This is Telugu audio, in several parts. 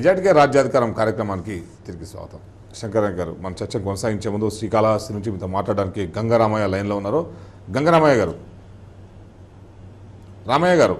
నిజాటిగా రాజ్యాధికారం కార్యక్రమానికి తిరిగి స్వాగతం శంకరయ్య గారు మన చర్చ కొనసాగించే ముందు శ్రీకాళహస్తి నుంచి మీతో మాట్లాడడానికి గంగారామయ్య లైన్లో ఉన్నారు గంగారామయ్య గారు రామయ్య గారు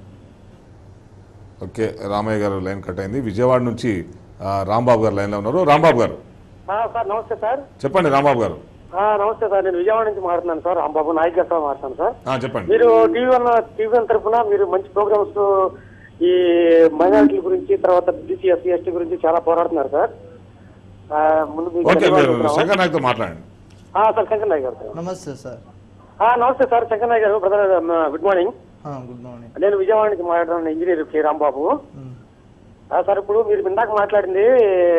ఓకే రామయ్య గారు లైన్ కట్ అయింది విజయవాడ నుంచి ఆ, రాంబాబు గారు లైన్లో ఉన్నారు రాంబాబు గారు ఆ, సార్ నమస్తే సార్ చెప్పండి రాంబాబు గారు ఆ, నమస్తే సార్ నేను విజయవాడ నుంచి మాట్లాడుతున్నాను సార్ రాంబాబు నాయక్ గారితో మాట్లాడుతాను సార్ ఆ, చెప్పండి మీరు టీవీ వన్ టీవీ వన్ తరఫున మీరు మంచి ప్రోగ్రామ్స్ ఈ మైనారిటీల గురించి తర్వాత బీసీ ఎస్సీ ఎస్టీ గురించి చాలా పోరాడుతున్నారు సార్ ఆ, ముందు మీకు ఓకే మీరు ధన్యవాదాలు. శంకర్ నాయక్తో మాట్లాడండి ఆ, సార్ శంకర్ నాయక్ గారు నమస్తే సార్ ఆ, నమస్తే sir Shankar Nayak garu brother good morning ఆ, గుడ్ మార్నింగ్ నేను విజయవాడ నుంచి మాట్లాడుతున్నాను ఇంజనీర్ కే రాంబాబు ఉమ్, ఆ, సార్ ఇప్పుడు మీరు ఇందాక మాట్లాడింది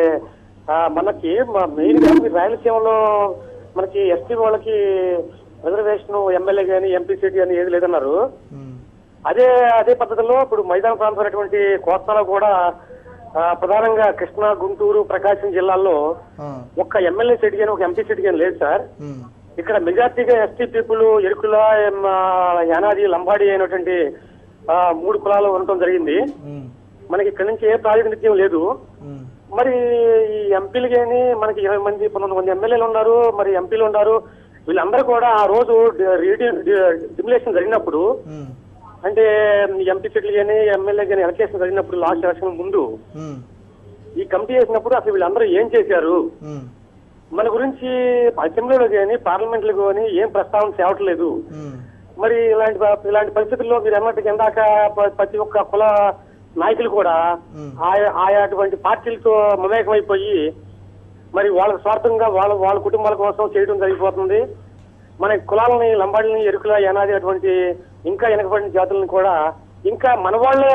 ఆ, మనకి మెయిన్ గా మీరు రాయలసీమలో మనకి ఎస్టీ వాళ్ళకి రిజర్వేషన్ ఎమ్మెల్యే కానీ ఎంపీ సీట్ కానీ ఏది లేదన్నారు ఉమ్, అదే అదే పద్ధతిలో ఇప్పుడు మైదాన ప్రాంతమైనటువంటి కోస్తాలో కూడా ఆ, ప్రధానంగా కృష్ణా గుంటూరు ప్రకాశం జిల్లాల్లో ఆ, ఒక్క ఎమ్మెల్యే సీట్ కానీ ఒక ఎంపీ సీట్ కానీ లేదు సార్ ఉమ్, ఇక్కడ మెజార్టీగా ఎస్టీ పీపుల్ ఎరుకుల ఎం, ఆ, యానాది లంబాడి అయినటువంటి ఆ, మూడు కులాలు ఉండటం జరిగింది ఉమ్, మనకి ఇక్కడ నుంచి ఏ ప్రాతినిధ్యం లేదు ఉమ్, మరి ఈ ఎంపీలు కానీ మనకి ఇరవై మంది పంతొమ్మిది మంది ఎమ్మెల్యేలు ఉన్నారు మరి ఎంపీలు ఉన్నారు వీళ్ళందరూ కూడా ఆ రోజు డిమిలేషన్ జరిగినప్పుడు ఉమ్, అంటే ఎంపీ సీట్లు కానీ ఎమ్మెల్యే కానీ ఎలక్షన్ జరిగినప్పుడు లాస్ట్ ఎలక్షన్ ముందు ఉమ్, ఈ కమిటీ చేసినప్పుడు అసలు వీళ్ళందరూ ఏం చేశారు ఉమ్, మన గురించి అసెంబ్లీలో కానీ పార్లమెంట్ లో కానీ ఏం ప్రస్తావన తేవట్లేదు ఉమ్, మరి ఇలాంటి ఇలాంటి పరిస్థితుల్లో మీరు అన్నట్టు ఇందాక ప- ప్రతి ఒక్క కుల నాయకులు కూడా మ్మ్. ఆయా ఆయా అటువంటి పార్టీలతో మమేకమైపోయి మరి వాళ్ళ స్వార్థంగా వాళ్ళ వాళ్ళ కుటుంబాల కోసం చేయడం జరిగిపోతుంది మన కులాలని లంబాడిని ఎరుకుల యనాది అటువంటి ఇంకా వెనకబడిన జాతులను కూడా ఇంకా మన వాళ్ళే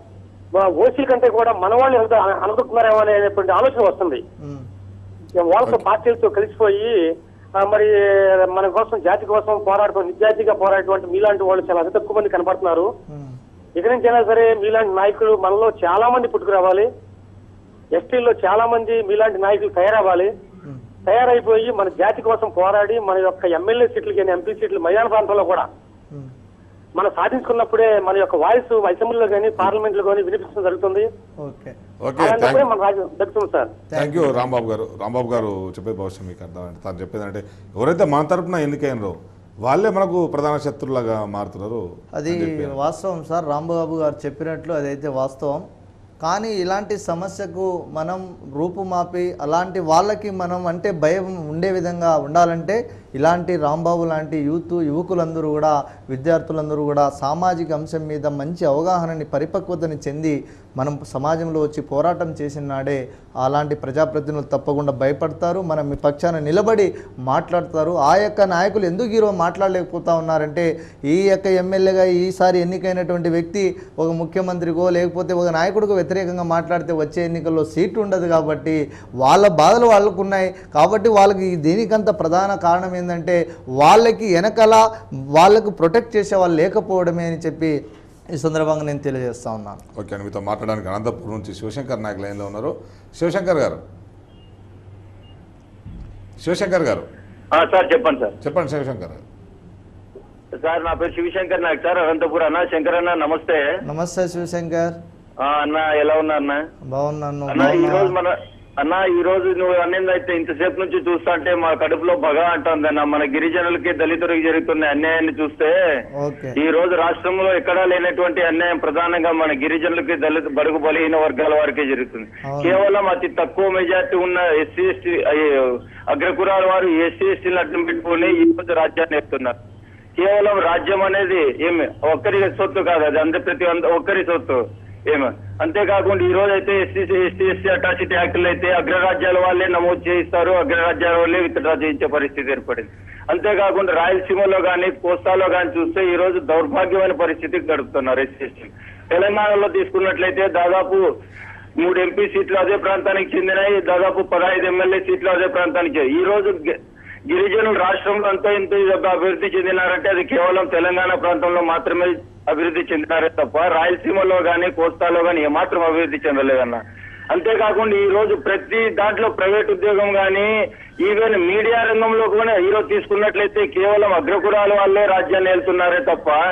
ఓసీల కంటే కూడా మన వాళ్ళు అనుకుంటున్నారేమో అనేటువంటి ఆలోచన వస్తుంది ఉమ్, వాళ్ళతో పార్టీలతో కలిసిపోయి ఆ, మరి మన కోసం జాతి కోసం పోరాడుతూ నిజాయితీగా పోరాడేటువంటి మీలాంటి వాళ్ళు చాలా అతి తక్కువ మంది కనబడుతున్నారు ఉమ్, ఇక నుంచి అయినా సరే మీలాంటి నాయకులు మనలో చాలా మంది పుట్టుకురావాలి ఎస్టీల్లో చాలా మంది మీలాంటి నాయకులు తయారవ్వాలి ఉమ్, తయారైపోయి మన జాతి కోసం పోరాడి మన యొక్క ఎమ్మెల్యే సీట్లు కానీ ఎంపీ సీట్లు మైదాన ప్రాంతంలో కూడా ఉమ్. మనం సాధించుకున్నప్పుడే మన యొక్క వాయిస్ అసెంబ్లీలో కానీ పార్లమెంట్ లో కానీ వినిపించడం జరుగుతుంది ఓకే ఓకే థ్యాంక్ అలాంటప్పుడే మన రాజ్యం దక్కుతుంది సార్ థ్యాంక్ యూ రాంబాబు గారు రాంబాబు గారు చెప్పేది భవిష్యం మీకు అర్థం తాను చెప్పేది అంటే ఎవరైతే మన తరపున ఎన్నికైనరో వాళ్ళే మనకు ప్రధాన శత్రులాగా మారుతున్నారు అది వాస్తవం సార్ రాంబాబు గారు చెప్పినట్లు అదైతే వాస్తవం కానీ ఇలాంటి సమస్యకు మనం రూపుమాపి అలాంటి వాళ్ళకి మనం అంటే భయం ఉండే విధంగా ఉండాలంటే ఇలాంటి రాంబాబు లాంటి యూత్ యువకులందరూ కూడా విద్యార్థులందరూ కూడా సామాజిక అంశం మీద మంచి అవగాహనని పరిపక్వతని చెంది మనం సమాజంలో వచ్చి పోరాటం చేసిన నాడే అలాంటి ప్రజాప్రతినిధులు తప్పకుండా భయపడతారు మనం మీ పక్షాన నిలబడి మాట్లాడతారు ఆ యొక్క నాయకులు ఎందుకు ఈరోజు మాట్లాడలేకపోతా ఉన్నారంటే ఈ యొక్క ఎమ్మెల్యేగా ఈసారి ఎన్నికైనటువంటి వ్యక్తి ఒక ముఖ్యమంత్రికో లేకపోతే ఒక నాయకుడికో వ్యతిరేకంగా మాట్లాడితే వచ్చే ఎన్నికల్లో సీటు ఉండదు కాబట్టి వాళ్ళ బాధలు వాళ్ళకు ఉన్నాయి కాబట్టి వాళ్ళకి దీనికంత ప్రధాన కారణం ఏంటంటే వాళ్ళకి వెనకాల వాళ్ళకు ప్రొటెక్ట్ చేసే వాళ్ళు లేకపోవడమే అని చెప్పి ఈ సందర్భంగా నేను తెలియజేస్తా ఉన్నాను ఓకే అండి మీతో మాట్లాడడానికి అనంతపురం నుంచి శివశంకర్ నాయక్ లైన్లో ఉన్నారు శివశంకర్ గారు శివశంకర్ గారు ఆ, సార్ చెప్పండి సార్ చెప్పండి శివశంకర్ గారు సార్ నా పేరు శివశంకర్ నాయక్ సార్ అనంతపురం అన్న శంకర్ అన్న నమస్తే నమస్తే శివశంకర్ ఆ, అన్న ఎలా ఉన్నా అన్న బాగున్నాను నువ్వు అన్న ఈ రోజు బాగున్నావా? మన అన్న ఈ రోజు నువ్వు అన్నిందైతే ఇంతసేపు నుంచి చూస్తా అంటే మా కడుపులో బగా అంటుంది అన్న మన గిరిజనులకి దళితులకి జరుగుతున్న అన్యాయాన్ని చూస్తే ఓకే ఈ రోజు రాష్ట్రంలో ఎక్కడా లేనటువంటి అన్యాయం ప్రధానంగా మన గిరిజనులకి దళిత బడుగు బలహీన వర్గాల వారికే జరుగుతుంది అవును. కేవలం అతి తక్కువ మెజార్టీ ఉన్న ఎస్సీ ఎస్టీ అగ్రకురాల వారు ఎస్సీ ఎస్టీలు అడ్డం పెట్టుకుని ఈ రోజు రాజ్యాన్ని ఎత్తున్నారు కేవలం రాజ్యం అనేది ఏమి ఒక్కరి సొత్తు కాదు అది అందరి ప్రతి అంద- ఒక్కరి సొత్తు ఏమి అంతేకాకుండా ఈ రోజు అయితే ఎస్సీ ఎస్టీ ఎస్టీ అట్రాసిటీ యాక్టులు అయితే అగ్రరాజ్యాల వాళ్ళే నమోదు చేయిస్తారు అగ్రరాజ్యాల వాళ్ళే విత్డ్రా చేయించే పరిస్థితి ఏర్పడింది అంతేకాకుండా రాయలసీమలో కానీ కోస్తాలో కానీ చూస్తే ఈ రోజు దౌర్భాగ్యమైన పరిస్థితికి గడుపుతున్నారు ఎస్సీ ఎస్టీ తెలంగాణలో తీసుకున్నట్లయితే దాదాపు మూడు ఎంపీ సీట్లు అదే ప్రాంతానికి చెందినాయి దాదాపు పదహైదు ఎమ్మెల్యే సీట్లు అదే ప్రాంతానికి చెంది- ఈ రోజు గి- గిరిజనులు రాష్ట్రంలో అంతా ఇంత అభివృద్ధి చెందినారంటే అది కేవలం తెలంగాణ ప్రాంతంలో మాత్రమే అభివృద్ధి చెందినారే తప్ప రాయలసీమలో గానీ కోస్తాలో గానీ ఏమాత్రం అభివృద్ధి చెందలేదన్న అంతేకాకుండా ఈ రోజు ప్రతి దాంట్లో ప్రైవేట్ ఉద్యోగం గానీ ఈవెన్ మీడియా రంగంలో కూడా ఈరోజు తీసుకున్నట్లయితే కేవలం అగ్రకులాల వాళ్ళే రాజ్యాన్ని వెళ్తున్నారే తప్ప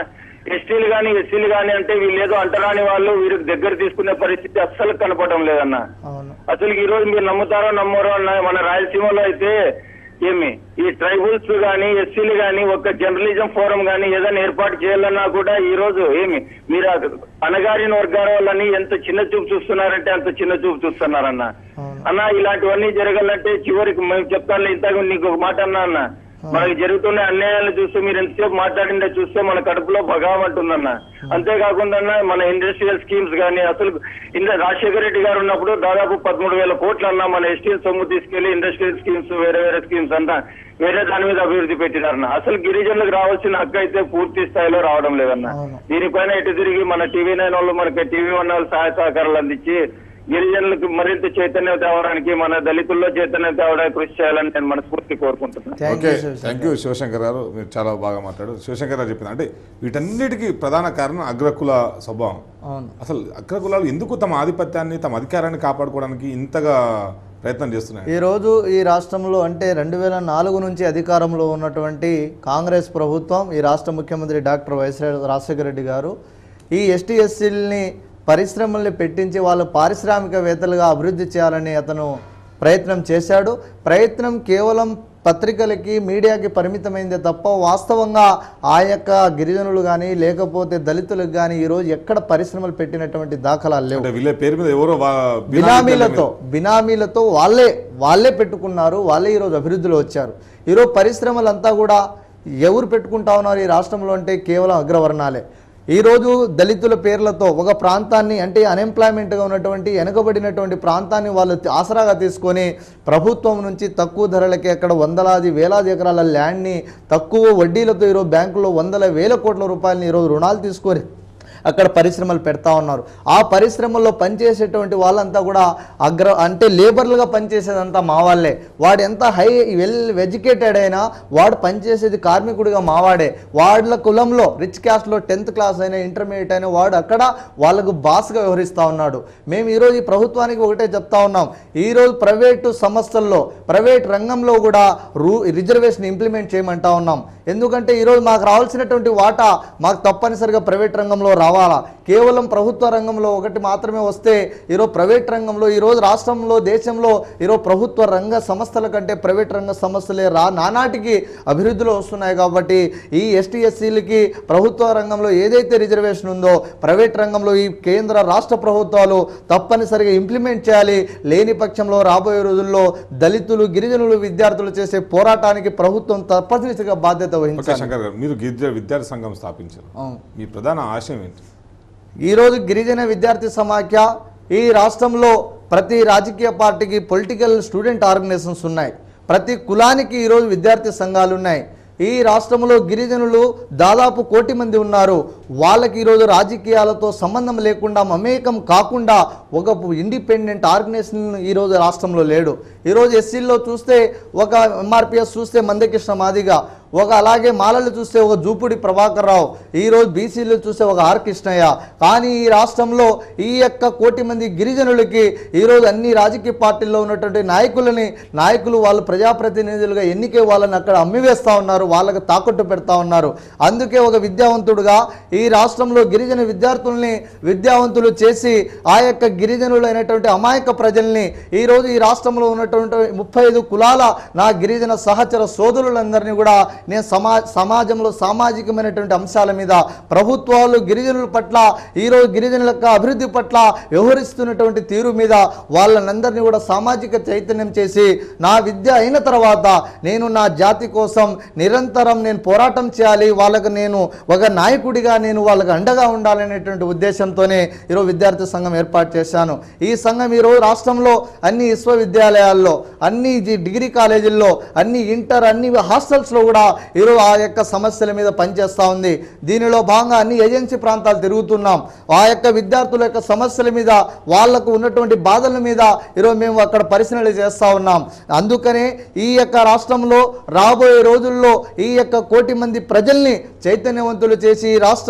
ఎస్టీలు కానీ ఎస్సీలు కానీ అంటే వీళ్ళు ఏదో అంటరాని వాళ్ళు వీరికి దగ్గర తీసుకునే పరిస్థితి అస్సలు కనపడడం లేదన్న అవును అసలు ఈ రోజు మీరు నమ్ముతారో నమ్మరో అన్న మన రాయలసీమలో అయితే ఏమి ఈ ట్రైబల్స్ గాని ఎస్సీలు గాని ఒక జర్నలిజం ఫోరం గాని ఏదైనా ఏర్పాటు చేయాలన్నా కూడా ఈ రోజు ఏమి మీరు ఆ అణగారిన వర్గాల వాళ్ళని ఎంత చిన్న చూపు చూస్తున్నారంటే అంత చిన్న చూపు చూస్తున్నారన్న అవును. అన్న ఇలాంటివన్నీ జరగాలంటే చివరికి మేము చెప్తాను ఇంతకు నీకు ఒక మాట అన్నా అన్న మనకి జరుగుతున్న అన్యాయాలను చూస్తే మీరు ఎంతసేపు మాట్లాడిందే చూస్తే మన కడుపులో భగామంటుందన్న అంతేకాకుండా అన్న మన ఇండస్ట్రియల్ స్కీమ్స్ కానీ అసలు ఇంద రాజశేఖర రెడ్డి గారు ఉన్నప్పుడు దాదాపు పదమూడు వేల కోట్లు అన్న మన ఎస్టీ సొమ్ము తీసుకెళ్లి ఇండస్ట్రియల్ స్కీమ్స్ వేరే వేరే స్కీమ్స్ అంతా వేరే దాని మీద అభివృద్ధి పెట్టినారన్న అసలు గిరిజనులకు రావాల్సిన హక్కు అయితే పూర్తి స్థాయిలో రావడం లేదన్న అవును. దీనిపైన ఇటు తిరిగి మన టీవీ నైన్ వాళ్ళు మనకి టీవీ వన్ వాళ్ళు సహాయ సహకారాలు అందించి గిరిజనులకు మరింత చైతన్యం తేవడానికి మన దళితుల్లో చైతన్యం తేవడానికి కృషి చేయాలని నేను మనస్ఫూర్తి కోరుకుంటున్నాను thank okay you Shivashankar. Thank you Shivashankar garu మీరు చాలా బాగా మాట్లాడారు శివశంకర్ గారు చెప్పింది అంటే వీటన్నిటికీ ప్రధాన కారణం అగ్రకుల స్వభావం అవును అసలు అగ్రకులాలు ఎందుకు తమ ఆధిపత్యాన్ని తమ అధికారాన్ని కాపాడుకోవడానికి ఇంతగా ప్రయత్నం చేస్తున్నాయి ఈరోజు ఈ రాష్ట్రంలో అంటే రెండు వేల నాలుగు నుంచి అధికారంలో ఉన్నటువంటి కాంగ్రెస్ ప్రభుత్వం ఈ రాష్ట్ర ముఖ్యమంత్రి డాక్టర్ వైఎస్ రాజశేఖర రెడ్డి గారు ఈ ఎస్టీ ఎస్సీలని పరిశ్రమల్ని పెట్టించి వాళ్ళు పారిశ్రామికవేత్తలుగా అభివృద్ధి చేయాలని అతను ప్రయత్నం చేశాడు ప్రయత్నం కేవలం పత్రికలకి మీడియాకి పరిమితమైందే తప్ప వాస్తవంగా ఆ యొక్క గిరిజనులు కానీ లేకపోతే దళితులకు కానీ ఈరోజు ఎక్కడ పరిశ్రమలు పెట్టినటువంటి దాఖలాలు లేవు అంటే వీళ్ళ పేరు మీద ఎవరో వా- బినామీలతో బినామీలతో వాళ్ళే వాళ్ళే పెట్టుకున్నారు వాళ్ళే ఈరోజు అభివృద్ధిలో వచ్చారు ఈరోజు పరిశ్రమలంతా కూడా ఎవరు పెట్టుకుంటా ఉన్నారు ఈ రాష్ట్రంలో అంటే కేవలం అగ్రవర్ణాలే ఈరోజు దళితుల పేర్లతో ఒక ప్రాంతాన్ని అంటే అన్ఎంప్లాయ్మెంట్గా ఉన్నటువంటి వెనుకబడినటువంటి ప్రాంతాన్ని వాళ్ళు ఆసరాగా తీసుకొని ప్రభుత్వం నుంచి తక్కువ ధరలకి అక్కడ వందలాది వేలాది ఎకరాల ల్యాండ్ని తక్కువ వడ్డీలతో ఈరోజు బ్యాంకులో వందల వేల కోట్ల రూపాయలని ఈరోజు రుణాలు తీసుకొని అక్కడ పరిశ్రమలు పెడతా ఉన్నారు ఆ పరిశ్రమల్లో పనిచేసేటువంటి వాళ్ళంతా కూడా అగ్ర అంటే లేబర్లుగా పనిచేసేదంతా మా వాళ్ళే వాడు ఎంత హై వెల్ ఎడ్యుకేటెడ్ అయినా వాడు పనిచేసేది కార్మికుడిగా మావాడే వాళ్ళ కులంలో రిచ్ క్యాస్ట్లో టెన్త్ క్లాస్ అయినా ఇంటర్మీడియట్ అయినా వాడు అక్కడ వాళ్ళకు బాస్గా వ్యవహరిస్తూ ఉన్నాడు మేము ఈరోజు ఈ ప్రభుత్వానికి ఒకటే చెప్తా ఉన్నాం ఈరోజు ప్రైవేటు సంస్థల్లో ప్రైవేట్ రంగంలో కూడా రూ రిజర్వేషన్ ఇంప్లిమెంట్ చేయమంటా ఉన్నాం ఎందుకంటే ఈరోజు మాకు రావాల్సినటువంటి వాటా మాకు తప్పనిసరిగా ప్రైవేట్ రంగంలో రావాలా కేవలం ప్రభుత్వ రంగంలో ఒకటి మాత్రమే వస్తే ఈరోజు ప్రైవేట్ రంగంలో ఈరోజు రాష్ట్రంలో దేశంలో ఈరోజు ప్రభుత్వ రంగ సంస్థల కంటే ప్రైవేట్ రంగ సంస్థలే రా నానాటికి అభివృద్ధిలో వస్తున్నాయి కాబట్టి ఈ ఎస్టీ ఎస్సీలకి ప్రభుత్వ రంగంలో ఏదైతే రిజర్వేషన్ ఉందో ప్రైవేట్ రంగంలో ఈ కేంద్ర రాష్ట్ర ప్రభుత్వాలు తప్పనిసరిగా ఇంప్లిమెంట్ చేయాలి లేని పక్షంలో రాబోయే రోజుల్లో దళితులు గిరిజనులు విద్యార్థులు చేసే పోరాటానికి ప్రభుత్వం తప్పనిసరిగా బాధ్యత ఓకే వహించాలి శంకర్ గారు మీరు గిరిజన విద్యార్థి సంఘం స్థాపించారు అవును. మీ ప్రధాన ఆశయం ఏంటి ఈరోజు గిరిజన విద్యార్థి సమాఖ్య ఈ రాష్ట్రంలో ప్రతి రాజకీయ పార్టీకి పొలిటికల్ స్టూడెంట్ ఆర్గనైజేషన్స్ ఉన్నాయి ప్రతి కులానికి ఈరోజు విద్యార్థి సంఘాలు ఉన్నాయి ఈ రాష్ట్రంలో గిరిజనులు దాదాపు కోటి మంది ఉన్నారు వాళ్ళకి ఈరోజు రాజకీయాలతో సంబంధం లేకుండా మమేకం కాకుండా ఒక ఇండిపెండెంట్ ఆర్గనైజేషన్ ఈరోజు రాష్ట్రంలో లేడు ఈరోజు ఎస్సీల్లో చూస్తే ఒక ఎంఆర్పిఎస్ చూస్తే మందకృష్ణ మాదిగా ఒక అలాగే మాలలు చూస్తే ఒక జూపుడి ప్రభాకర్ రావు ఈరోజు బీసీలు చూస్తే ఒక ఆర్ కృష్ణయ్య కానీ ఈ రాష్ట్రంలో ఈ యొక్క కోటి మంది గిరిజనులకి ఈరోజు అన్ని రాజకీయ పార్టీల్లో ఉన్నటువంటి నాయకులని నాయకులు వాళ్ళు ప్రజాప్రతినిధులుగా ఎన్నికే వాళ్ళని అక్కడ అమ్మివేస్తా ఉన్నారు వాళ్ళకి తాకట్టు పెడతా ఉన్నారు అందుకే ఒక విద్యావంతుడుగా ఈ రాష్ట్రంలో గిరిజన విద్యార్థుల్ని విద్యావంతులు చేసి ఆ యొక్క గిరిజనులైనటువంటి అమాయక ప్రజల్ని ఈరోజు ఈ రాష్ట్రంలో ఉన్నటువంటి ముప్పై ఐదు కులాల నా గిరిజన సహచర సోదరులందరినీ కూడా నేను సమా సమాజంలో సామాజికమైనటువంటి అంశాల మీద ప్రభుత్వాలు గిరిజనుల పట్ల ఈరోజు గిరిజనుల యొక్క అభివృద్ధి పట్ల వ్యవహరిస్తున్నటువంటి తీరు మీద వాళ్ళనందరినీ కూడా సామాజిక చైతన్యం చేసి నా విద్య అయిన తర్వాత నేను నా జాతి కోసం నిరంతరం నేను పోరాటం చేయాలి వాళ్ళకు నేను ఒక నాయకుడిగా నేను వాళ్ళకి అండగా ఉండాలనేటువంటి ఉద్దేశంతోనే ఈరోజు విద్యార్థి సంఘం ఏర్పాటు చేశాను ఈ సంఘం ఈరోజు రాష్ట్రంలో అన్ని విశ్వవిద్యాలయాల్లో అన్ని జి- డిగ్రీ కాలేజీల్లో అన్ని ఇంటర్ అన్ని హాస్టల్స్లో కూడా ఈరోజు ఆ యొక్క సమస్యల మీద పనిచేస్తూ ఉంది దీనిలో భాగంగా అన్ని ఏజెన్సీ ప్రాంతాలు తిరుగుతున్నాం ఆ యొక్క విద్యార్థుల యొక్క సమస్యల మీద వాళ్లకు ఉన్నటువంటి బాధల మీద ఈరోజు మేము అక్కడ పరిశీలనలు చేస్తూ ఉన్నాం అందుకనే ఈ యొక్క రాష్ట్రంలో రాబోయే రోజుల్లో ఈ యొక్క కోటి మంది ప్రజల్ని చైతన్యవంతులు చేసి ఈ రాష్ట్రం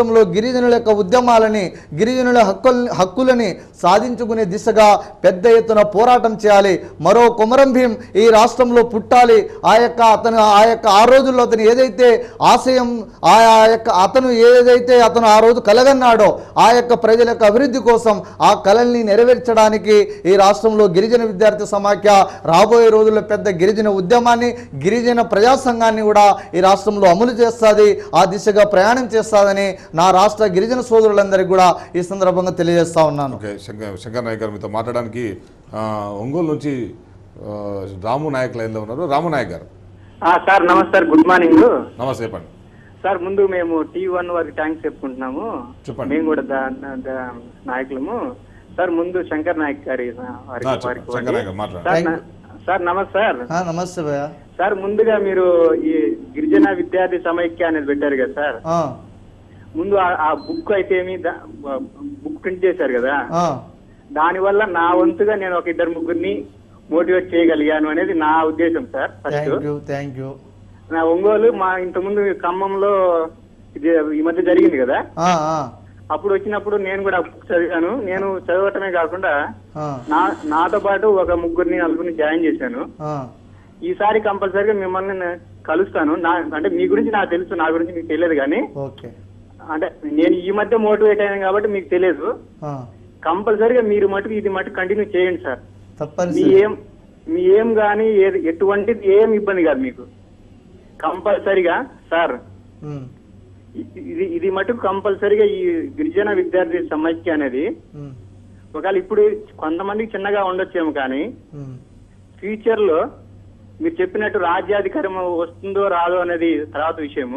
రాష్ట్రంలో గిరిజనుల యొక్క ఉద్యమాలని గిరిజనుల హక్కుల హక్కులని సాధించుకునే దిశగా పెద్ద ఎత్తున పోరాటం చేయాలి మరో కొమరం భీం ఈ రాష్ట్రంలో పుట్టాలి ఆ యొక్క అతను ఆ యొక్క ఆ రోజుల్లో అతను ఏదైతే ఆశయం ఆ యొక్క అతను ఏదైతే అతను ఆ రోజు కలగన్నాడో ఆ యొక్క ప్రజల యొక్క అభివృద్ధి కోసం ఆ కళల్ని నెరవేర్చడానికి ఈ రాష్ట్రంలో గిరిజన విద్యార్థి సమాఖ్య రాబోయే రోజుల్లో పెద్ద గిరిజన ఉద్యమాన్ని గిరిజన ప్రజా సంఘాన్ని కూడా ఈ రాష్ట్రంలో అమలు చేస్తుంది ఆ దిశగా ప్రయాణం చేస్తాదని నా రాష్ట్ర గిరిజన సోదరులందరికీ కూడా ఈ సందర్భంగా తెలియజేస్తా ఉన్నాను ఓకే శంకర్ శంకర్ నాయక్ గారు మీతో మాట్లాడడానికి ఆ, ఒంగోలు నుంచి ఆ, రాము నాయక్ లైన్లో ఉన్నారు రాము నాయక్ గారు ఆ, సార్ నమస్తే సార్ గుడ్ మార్నింగ్ నమస్తే చెప్పండి సార్ ముందు మేము టీ వన్ వారికి థ్యాంక్స్ చెప్పుకుంటున్నాము చెప్పండి. మేము కూడా దా- దా- దా- నాయకులము సార్ ముందు శంకర్ నాయక్ గారి వారికి ఆ, చెప్పండి. వారికి శంకర్ నాయక్ గారు మాట్లాడండి. సార్ నా- సార్ నమస్తే సార్ ఆ, నమస్తే భయ్య సార్ ముందుగా మీరు ఈ గిరిజన విద్యార్థి సమైక్య అనేది పెట్టారు కదా సార్ ఆ, ముందు ఆ- ఆ బుక్ అయితే ఏమి దా- బుక్ ప్రింట్ చేశారు కదా ఆ, దానివల్ల నా వంతుగా నేను ఒక ఇద్దరు ముగ్గురిని మోటివేట్ చేయగలిగాను అనేది నా ఉద్దేశం sir first thank you thank you నా ఒంగోలు మా ఇంతకుముందు ఖమ్మంలో ఇది ఈ మధ్య జరిగింది కదా ఆ, ఆ, అప్పుడు వచ్చినప్పుడు నేను కూడా బుక్ చదివాను నేను చదవటమే కాకుండా ఆ, నా నాతో పాటు ఒక ముగ్గురిని నలుగురిని జాయిన్ చేశాను ఆ. ఈసారి కంపల్సరీగా మిమ్మల్ని నేను కలుస్తాను నా అంటే మీ గురించి నాకు తెలుసు నా గురించి మీకు తెలియదు కానీ ఓకే అంటే నేను ఈ మధ్య మోటివేట్ అయ్యాను కాబట్టి మీకు తెలియదు ఆ, కంపల్సరీగా మీరు మటుకు ఇది మటుకు కంటిన్యూ చేయండి సార్ మీ తప్పనిసరి ఏం మీ ఏం కానీ ఏది ఎటువంటిది ఏం ఇబ్బంది కాదు మీకు కంపల్సరీగా సార్ ఉమ్, ఇ- ఇది ఇది మటుకు కంపల్సరీగా ఈ గిరిజన విద్యార్థి సమైక్య అనేది ఉమ్, ఒకవేళ ఇప్పుడు కొంతమందికి చిన్నగా ఉండొచ్చేమో కానీ ఉమ్. ఫ్యూచర్ లో మీరు చెప్పినట్టు రాజ్యాధికారం వస్తుందో రాదో అనేది తర్వాత విషయము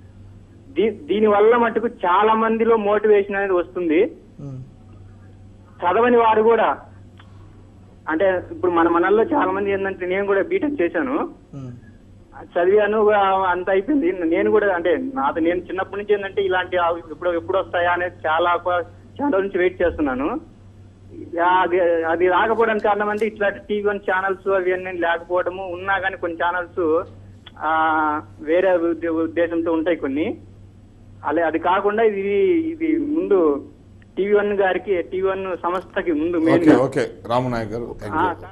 దీ దీని వల్ల మటుకు చాలా మందిలో మోటివేషన్ అనేది వస్తుంది ఉమ్, చదవని వారు కూడా అంటే ఇప్పుడు మన మనల్లో చాలా మంది ఏంటంటే నేను కూడా బీటెక్ చేశాను ఉమ్, చదివాను ఆ- అంత అయిపోయింది నేను కూడా అంటే నాది నేను చిన్నప్పటి నుంచి ఏంటంటే ఇలాంటి ఆ ఎప్పుడు ఎప్పుడు వస్తాయా అనేది చాలా ఒక- చాలా రోజుల నుంచి వెయిట్ చేస్తున్నాను ఆ, అది అది రాకపోవడానికి కారణం అంటే ఇట్లాంటి టీవీ వన్ ఛానల్స్ అవి అన్నీ లేకపోవడము ఉన్నా కానీ కొన్ని ఛానల్స్ ఆ వేరే ఉద్దే- ఉద్దేశంతో ఉంటాయి కొన్ని అలా అది కాకుండా ఇది ఇది ముందు టీవీ వన్ గారికి టీవీ వన్ సంస్థకి ముందు main okay okay Ramu Nayak garu thank you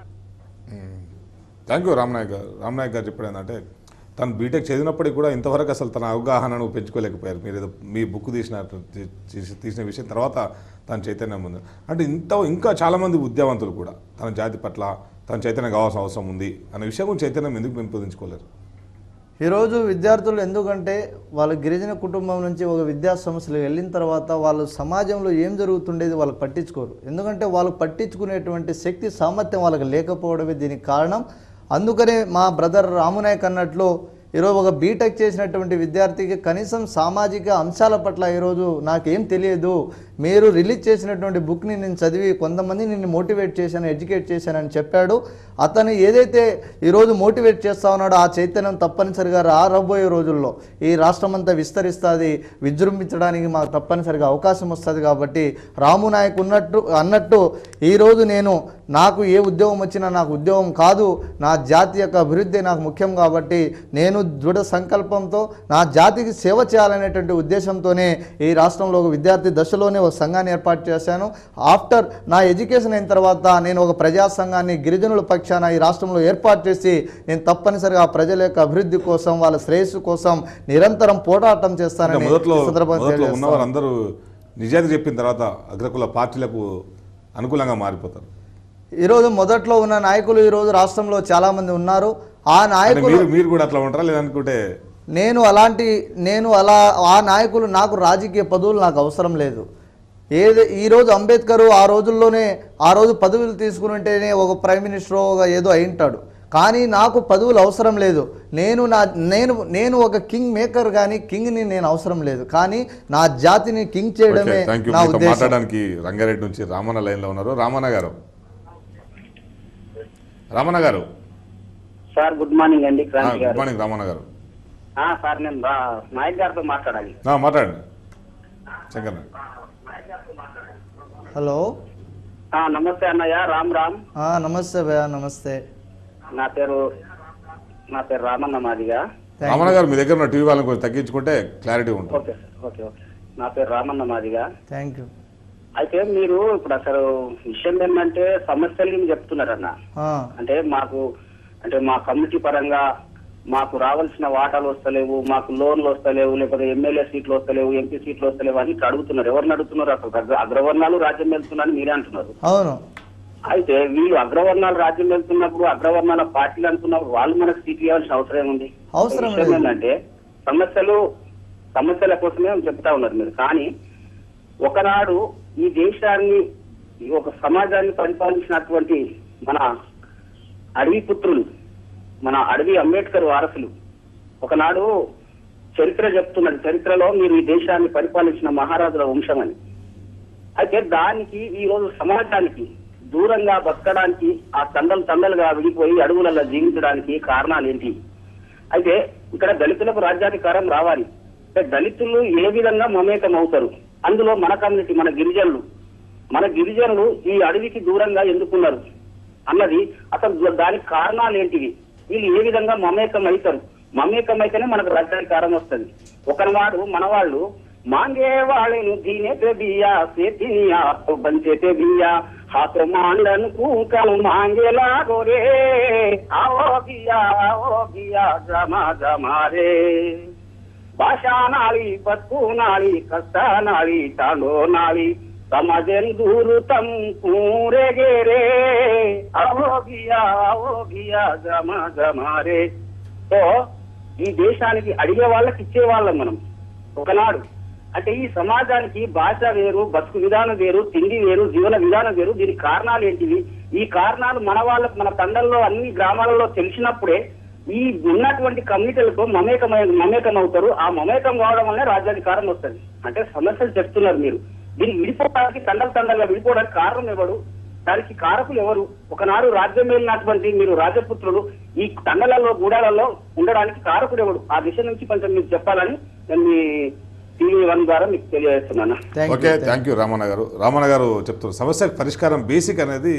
thank you Ram Nayak garu Ram Nayak గారు చెప్పాడు ఏంటంటే తను బీటెక్ చదివినప్పటికీ కూడా ఇంతవరకు అసలు తన అవగాహనను పెంచుకోలేకపోయారు మీరు ఏదో మీ బుక్ తీసిన తీసి- తీసిన విషయం తర్వాత తన చైతన్యం ఉంది అంటే ఇంత ఇంకా చాలామంది ఉద్యమంతులు కూడా తన జాతి పట్ల తన చైతన్యం కావాల్సిన అవసరం ఉంది అనే విషయం గురించి చైతన్యం ఎందుకు పెంపొందించుకోలేరు ఈరోజు విద్యార్థులు ఎందుకంటే వాళ్ళ గిరిజన కుటుంబం నుంచి ఒక విద్యా సంస్థలు వెళ్ళిన తర్వాత వాళ్ళు సమాజంలో ఏం జరుగుతుండేది వాళ్ళకి పట్టించుకోరు ఎందుకంటే వాళ్ళు పట్టించుకునేటువంటి శక్తి సామర్థ్యం వాళ్ళకి లేకపోవడమే దీనికి కారణం అందుకనే మా బ్రదర్ రామునాయక్ అన్నట్లు ఈరోజు ఒక బీటెక్ చేసినటువంటి విద్యార్థికి కనీసం సామాజిక అంశాల పట్ల ఈరోజు నాకేం తెలియదు మీరు రిలీజ్ చేసినటువంటి బుక్ని నేను చదివి కొంతమంది నిన్ను మోటివేట్ చేశాను ఎడ్యుకేట్ చేశానని చెప్పాడు అతను ఏదైతే ఈరోజు మోటివేట్ చేస్తా ఉన్నాడో ఆ చైతన్యం తప్పనిసరిగా రా రాబోయే రోజుల్లో ఈ రాష్ట్రం అంతా విస్తరిస్తుంది విజృంభించడానికి మాకు తప్పనిసరిగా అవకాశం వస్తుంది కాబట్టి రాము నాయక్ ఉన్నట్టు అన్నట్టు ఈరోజు నేను నాకు ఏ ఉద్యోగం వచ్చినా నాకు ఉద్యోగం కాదు నా జాతి యొక్క అభివృద్ధి నాకు ముఖ్యం కాబట్టి నేను దృఢ సంకల్పంతో నా జాతికి సేవ చేయాలనేటువంటి ఉద్దేశంతోనే ఈ రాష్ట్రంలో ఒక విద్యార్థి దశలోనే ఒక సంఘాన్ని ఏర్పాటు చేశాను ఆఫ్టర్ నా ఎడ్యుకేషన్ అయిన తర్వాత నేను ఒక ప్రజా సంఘాన్ని గిరిజనుల పక్షాన ఈ రాష్ట్రంలో ఏర్పాటు చేసి నేను తప్పనిసరిగా ఆ ప్రజల యొక్క అభివృద్ధి కోసం వాళ్ళ శ్రేయస్సు కోసం నిరంతరం పోరాటం అంటే చేస్తానని మొదట్లో ఈ సందర్భంగా మొదట్లో తెలియజేస్తాను. ఉన్నవారు అందరూ నిజాయితీ చెప్పిన తర్వాత అగ్రకుల పార్టీలకు అనుకూలంగా మారిపోతారు ఈరోజు మొదట్లో ఉన్న నాయకులు ఈరోజు రాష్ట్రంలో చాలామంది ఉన్నారు ఆ అంటే నాయకులు మీరు మీరు కూడా అట్లా ఉంటారా లేదనుకుంటే నేను అలాంటి నేను అలా ఆ నాయకులు నాకు రాజకీయ పదవులు నాకు అవసరం లేదు ఏది ఈరోజు అంబేద్కర్ ఆ రోజుల్లోనే ఆ రోజు పదవులు తీసుకుని ఉంటేనే ఒక ప్రైమ్ మినిస్టర్ ఒక ఏదో అయింటాడు కానీ నాకు పదవులు అవసరం లేదు నేను నా నేను నేను ఒక కింగ్ మేకర్ కానీ కింగ్ని నేను అవసరం లేదు కానీ నా జాతిని కింగ్ చేయడమే థ్యాంక్ యూ నా మీతో ఉద్దేశం మాట్లాడడానికి రంగారెడ్డి నుంచి రామన్న లైన్లో ఉన్నారు రామన్న గారు రామన్న గారు సార్ గుడ్ మార్నింగ్ అండి ఆ, క్రాంతి గుడ్ గారు మార్నింగ్ రామన్న గారు ఆ, సార్ నేను రా- నాయక్ గారితో మాట్లాడాలి ఆ, మాట్లాడండి శంకర్ నాయక్. హలో ఆ, నమస్తే అన్నయ్య రామ్ రామ్ ఆ, నమస్తే భయ్యా నమస్తే నా పేరు నా పేరు రామన్న మాదిగా Thank రామన్న గారు మీ దగ్గర ఉన్న టీవీ వాళ్ళని కొంచెం తగ్గించుకుంటే క్లారిటీ ఉంటుంది ఓకే సార్ ఓకే ఓకే నా పేరు రామన్న మాదిగా థ్యాంక్ యూ అయితే మీరు ఇప్పుడు అసలు విషయం ఏంటంటే సమస్యలు ఏమి చెప్తున్నారన్న అంటే మాకు అంటే మా కమ్యూనిటీ పరంగా మాకు రావాల్సిన వాటాలు వస్తలేవు మాకు లోన్లు వస్తలేవు లేకపోతే ఎమ్మెల్యే సీట్లు వస్తలేవు ఎంపీ సీట్లు వస్తలేవు అని ఇట్లా అడుగుతున్నారు ఎవరిని అడుగుతున్నారు అసలు అగ్ర- అగ్రవర్ణాలు రాజ్యం వెళ్తున్నారని మీరే అంటున్నారు అవును అయితే వీళ్ళు అగ్రవర్ణాలు రాజ్యం వెళ్తున్నప్పుడు అగ్రవర్ణాల పార్టీలు అంటున్నప్పుడు వాళ్ళు మనకు సీట్లు ఇవ్వాల్సిన అవసరం ఉంది అవసరం విషయం లేదు. ఏంటంటే సమస్యలు సమస్యల కోసమే చెప్తా ఉన్నారు మీరు కానీ ఒకనాడు ఈ దేశాన్ని ఈ ఒక సమాజాన్ని పరిపాలించినటువంటి మన అడవి పుత్రులు మన అడవి అంబేద్కర్ వారసులు ఒకనాడు చరిత్ర చెప్తున్నది చరిత్రలో మీరు ఈ దేశాన్ని పరిపాలించిన మహారాజుల వంశమని అయితే దానికి ఈ రోజు సమాజానికి దూరంగా బతకడానికి ఆ తండలు తండలుగా విడిపోయి అడవులలో జీవించడానికి కారణాలు ఏంటి అయితే ఇక్కడ దళితులకు రాజ్యాధికారం రావాలి అంటే దళితులు ఏ విధంగా మమేకం అవుతారు అందులో మన కమ్యూనిటీ మన గిరిజనులు మన గిరిజనులు ఈ అడవికి దూరంగా ఎందుకున్నారు అన్నది అసలు దానికి కారణాలు ఏంటివి వీళ్ళు ఏ విధంగా మమేకం అవుతారు మమేకం అయితేనే మనకు రాజ్యాధికారం వస్తుంది ఒకనాడు మన వాళ్ళు మాంగే వాళ్ళను దీనే బియ్యా సేతినియా బంచేతే బియ్యా హాతో మాండను కూకను మాంగేలా గోరే ఆవో బియ్యా ఆవో బియ్యా జమా జమారే ಭಾಷಾ ನಾಳಿ ಬದುಕು ನಾಳಿ ಕಷ್ಟ ನಾಳಿ ತಾಂಡೋ ನಾಳಿ ಸಮಜೆಂದೂರು ತಂ ಕೂರೆಗೆರೆ అవోగియా అవోగియా జమ జమారే సో ఈ దేశానికి అడిగే వాళ్ళకి ఇచ్చే వాళ్ళం మనం ఒకనాడు అంటే ఈ సమాజానికి భాష వేరు బతుకు విధానం వేరు తిండి వేరు జీవన విధానం వేరు దీనికి కారణాలు ఏంటివి ఈ కారణాలు మన వాళ్ళకు మన తండల్లో అన్ని గ్రామాలలో తెలిసినప్పుడే ఈ ఉన్నటువంటి కమ్యూనిటీలతో మమేకమై మమేకం అవుతారు ఆ మమేకం కావడం వల్లే రాజ్యాధికారం వస్తుంది అంటే సమస్యలు చెప్తున్నారు మీరు దీన్ని విడిపోవడానికి తండలు తండలుగా విడిపోవడానికి కారణం ఎవరు దానికి కారకులు ఎవరు ఒకనాడు రాజ్యం వెళ్ళినటువంటి మీరు రాజపుత్రులు ఈ తండలలో గూడాలలో ఉండడానికి కారకుడు ఎవడు ఆ దిశ నుంచి కొంచెం మీకు చెప్పాలని నేను మీ టీవీ వన్ ద్వారా మీకు తెలియజేస్తున్నాను thank okay you thank you Ramanna garu Ramanna గారు చెప్తున్నారు సమస్యకు పరిష్కారం బేసిక్ అనేది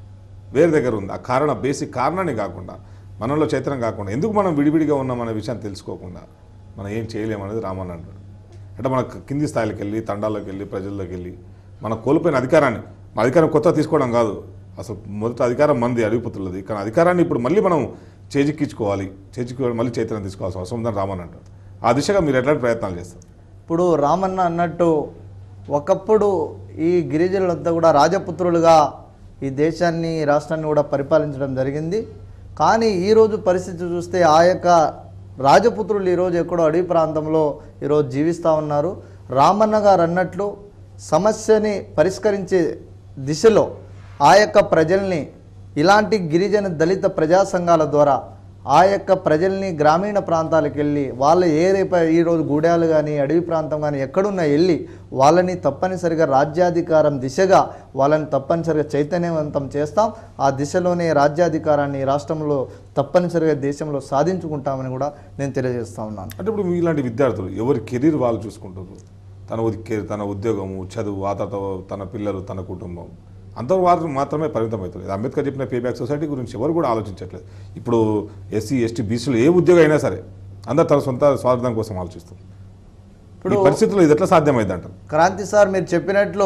వేరే దగ్గర ఉంది ఆ కారణం బేసిక్ కారణాన్ని కాకుండా మనలో చైతన్యం కాకుండా ఎందుకు మనం విడివిడిగా ఉన్నాం అనే విషయాన్ని తెలుసుకోకుండా మనం ఏం చేయలేము అనేది రామన్న అంటాడు అంటే మన కింది స్థాయికి వెళ్ళి తండాల్లోకి వెళ్ళి ప్రజల్లోకి వెళ్ళి మన కోల్పోయిన అధికారాన్ని మన అధికారం కొత్త తీసుకోవడం కాదు అసలు మొదట అధికారం మంది అడిగిపుతున్నది కానీ అధికారాన్ని ఇప్పుడు మళ్ళీ మనం చేజిక్కించుకోవాలి చేజిక్కి మళ్ళీ చైతన్యం తీసుకోవాల్సిన అవసరం ఉందని రామన్ అంటాడు ఆ దిశగా మీరు ఎట్లాంటి ప్రయత్నాలు చేస్తారు ఇప్పుడు రామన్న అన్నట్టు ఒకప్పుడు ఈ గిరిజనులంతా కూడా రాజపుత్రులుగా ఈ దేశాన్ని ఈ రాష్ట్రాన్ని కూడా పరిపాలించడం జరిగింది కానీ ఈరోజు పరిస్థితి చూస్తే ఆ యొక్క రాజపుత్రులు ఈరోజు ఎక్కడో అడవి ప్రాంతంలో ఈరోజు జీవిస్తూ ఉన్నారు రామన్న గారు అన్నట్లు సమస్యని పరిష్కరించే దిశలో ఆ యొక్క ప్రజల్ని ఇలాంటి గిరిజన దళిత ప్రజా సంఘాల ద్వారా ఆ యొక్క ప్రజల్ని గ్రామీణ ప్రాంతాలకు వెళ్ళి వాళ్ళ ఏ రేప ఈరోజు గూడాలు కానీ అడవి ప్రాంతం కానీ ఎక్కడున్నా వెళ్ళి వాళ్ళని తప్పనిసరిగా రాజ్యాధికారం దిశగా వాళ్ళని తప్పనిసరిగా చైతన్యవంతం చేస్తాం ఆ దిశలోనే రాజ్యాధికారాన్ని ఈ రాష్ట్రంలో తప్పనిసరిగా దేశంలో సాధించుకుంటామని కూడా నేను తెలియజేస్తా ఉన్నాను అంటే ఇప్పుడు మీలాంటి విద్యార్థులు ఎవరి కెరీర్ వాళ్ళు చూసుకుంటారు తన ఉద్- కెరీర్ తన ఉద్యోగము చదువు ఆ తర్వాత తన పిల్లలు తన కుటుంబం అంతవరకు మాత్రమే పరిమితం అవుతుంది ఇది అంబేద్కర్ చెప్పిన పేబ్యాక్ సొసైటీ గురించి ఎవరు కూడా ఆలోచించట్లేదు ఇప్పుడు ఎస్సీ ఎస్టీ బీసీలు ఏ ఉద్యోగం అయినా సరే అందరు తన సొంత స్వార్థం కోసం ఆలోచిస్తారు ఇప్పుడు ఇప్పుడు- పరిస్థితుల్లో ఇది ఎట్లా సాధ్యమైంది అంటారు క్రాంతి సార్ మీరు చెప్పినట్లు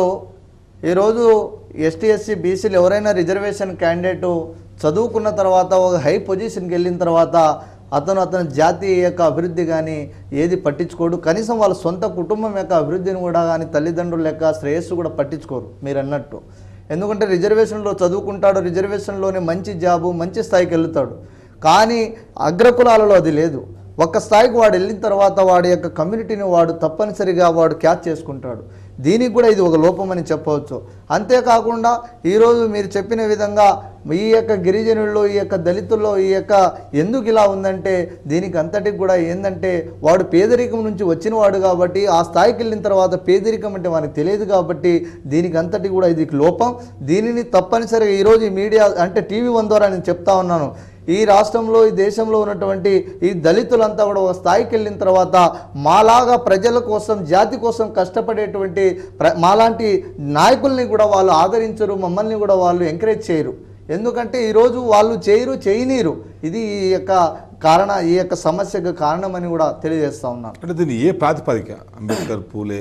ఈరోజు ఎస్టీ ఎస్సీ బీసీలు ఎవరైనా రిజర్వేషన్ క్యాండిడేట్ చదువుకున్న తర్వాత ఒక హై పొజిషన్కి వెళ్ళిన తర్వాత అతను అతని జాతి యొక్క అభివృద్ధి కానీ ఏది పట్టించుకోడు కనీసం వాళ్ళ సొంత కుటుంబం యొక్క అభివృద్ధిని కూడా కానీ తల్లిదండ్రుల యొక్క శ్రేయస్సు కూడా పట్టించుకోరు మీరు అన్నట్టు ఎందుకంటే రిజర్వేషన్లో చదువుకుంటాడు రిజర్వేషన్లోనే మంచి జాబు మంచి స్థాయికి వెళ్తాడు కానీ అగ్రకులాలలో అది లేదు ఒక స్థాయికి వాడు వెళ్ళిన తర్వాత వాడి యొక్క కమ్యూనిటీని వాడు తప్పనిసరిగా వాడు క్యాచ్ చేసుకుంటాడు దీనికి కూడా ఇది ఒక లోపం అని చెప్పవచ్చు అంతేకాకుండా ఈరోజు మీరు చెప్పిన విధంగా ఈ యొక్క గిరిజనుల్లో ఈ యొక్క దళితుల్లో ఈ యొక్క ఎందుకు ఇలా ఉందంటే దీనికి అంతటికి కూడా ఏంటంటే వాడు పేదరికం నుంచి వచ్చిన వాడు కాబట్టి ఆ స్థాయికి వెళ్ళిన తర్వాత పేదరికం అంటే వానికి తెలియదు కాబట్టి దీనికి అంతటి కూడా ఇది లోపం దీనిని తప్పనిసరిగా ఈరోజు ఈ మీడియా అంటే టీవీ వన్ ద్వారా నేను చెప్తా ఉన్నాను ఈ రాష్ట్రంలో ఈ దేశంలో ఉన్నటువంటి ఈ దళితులంతా కూడా ఒక స్థాయికి వెళ్ళిన తర్వాత మాలాగా ప్రజల కోసం జాతి కోసం కష్టపడేటువంటి ప్ర మాలాంటి నాయకుల్ని కూడా వాళ్ళు ఆదరించరు మమ్మల్ని కూడా వాళ్ళు ఎంకరేజ్ చేయరు ఎందుకంటే ఈరోజు వాళ్ళు చేయరు చేయనీరు ఇది ఈ యొక్క కారణ ఈ యొక్క సమస్యకు కారణమని కూడా తెలియజేస్తా ఉన్నాను అంటే దీన్ని ఏ ప్రాతిపదిక అంబేద్కర్ పూలే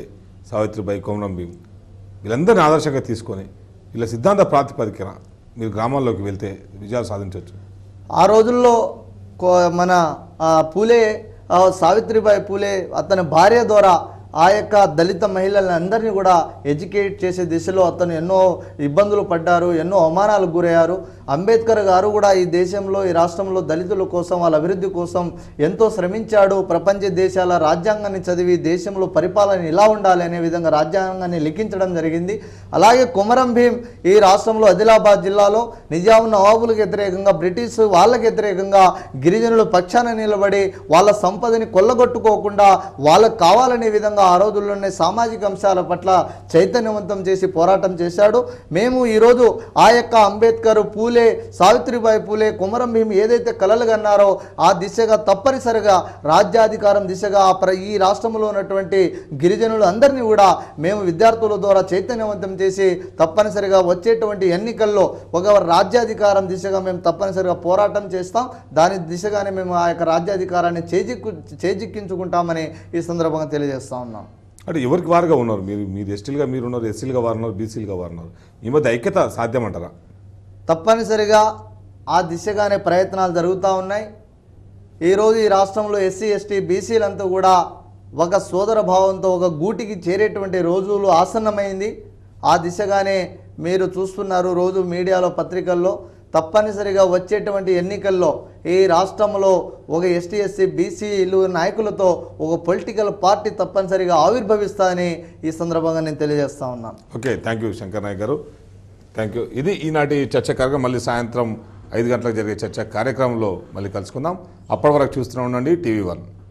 సావిత్రిబాయి కోమరం భీం వీళ్ళందరినీ ఆదర్శంగా తీసుకొని వీళ్ళ సిద్ధాంత ప్రాతిపదికన మీరు గ్రామాల్లోకి వెళ్తే విజయాలు సాధించవచ్చు ఆ రోజుల్లో కో- మన ఆ, పూలే ఆ, సావిత్రిబాయి పూలే అతని భార్య ద్వారా ఆ యొక్క దళిత మహిళలను అందరినీ కూడా ఎడ్యుకేట్ చేసే దిశలో అతను ఎన్నో ఇబ్బందులు పడ్డారు ఎన్నో అవమానాలకు గురయ్యారు అంబేద్కర్ గారు కూడా ఈ దేశంలో ఈ రాష్ట్రంలో దళితుల కోసం వాళ్ళ అభివృద్ధి కోసం ఎంతో శ్రమించాడు ప్రపంచ దేశాల రాజ్యాంగాన్ని చదివి దేశంలో పరిపాలన ఇలా ఉండాలి అనే విధంగా రాజ్యాంగాన్ని లిఖించడం జరిగింది అలాగే కొమరం భీం ఈ రాష్ట్రంలో ఆదిలాబాద్ జిల్లాలో నిజాం నవాబులకు వ్యతిరేకంగా బ్రిటిష్ వాళ్ళకి వ్యతిరేకంగా గిరిజనుల పక్షాన నిలబడి వాళ్ళ సంపదని కొల్లగొట్టుకోకుండా వాళ్ళకు కావాలనే విధంగా ఆ రోజుల్లోనే సామాజిక అంశాల పట్ల చైతన్యవంతం చేసి పోరాటం చేశాడు మేము ఈరోజు ఆ యొక్క అంబేద్కర్ పూలే సావిత్రిబాయి పూలే కుమరం భీం ఏదైతే కలలు కన్నారో ఆ దిశగా తప్పనిసరిగా రాజ్యాధికారం దిశగా ఆ ప్ర- ఈ రాష్ట్రంలో ఉన్నటువంటి గిరిజనులు అందరినీ కూడా మేము విద్యార్థుల ద్వారా చైతన్యవంతం చేసి తప్పనిసరిగా వచ్చేటువంటి ఎన్నికల్లో ఒక రాజ్యాధికారం దిశగా మేము తప్పనిసరిగా పోరాటం చేస్తాం దాని దిశగానే మేము ఆ యొక్క రాజ్యాధికారాన్ని చేజిక్కు చేజిక్కించుకుంటామని ఈ సందర్భంగా తెలియజేస్తా ఉన్నాం అంటే ఎవరికి వారుగా ఉన్నారు మీరు మీరు ఎస్టీలుగా మీరు ఉన్నారు ఎస్సీలుగా వారు ఉన్నారు బీసీలుగా వారు ఉన్నారు ఈ మధ్య ఐక్యత సాధ్యమంటారా తప్పనిసరిగా ఆ దిశగానే ప్రయత్నాలు జరుగుతూ ఉన్నాయి ఈరోజు ఈ రాష్ట్రంలో ఎస్సీ ఎస్టీ బీసీలంతా కూడా ఒక సోదర భావంతో ఒక గూటికి చేరేటువంటి రోజులు ఆసన్నమైంది ఆ దిశగానే మీరు చూస్తున్నారు రోజు మీడియాలో పత్రికల్లో తప్పనిసరిగా వచ్చేటువంటి ఎన్నికల్లో ఈ రాష్ట్రంలో ఒక ఎస్టీ ఎస్సీ బీసీలు నాయకులతో ఒక పొలిటికల్ పార్టీ తప్పనిసరిగా ఆవిర్భవిస్తాయని ఈ సందర్భంగా నేను తెలియజేస్తా ఉన్నాను okay thank you Shankar Nayak garu thank you ఇది ఈనాటి చర్చ కార్యక్రమం మళ్ళీ సాయంత్రం ఐదు గంటలకు జరిగే చర్చ కార్యక్రమంలో మళ్ళీ కలుసుకుందాం అప్పటి వరకు చూస్తూనే ఉండండి టీవీ వన్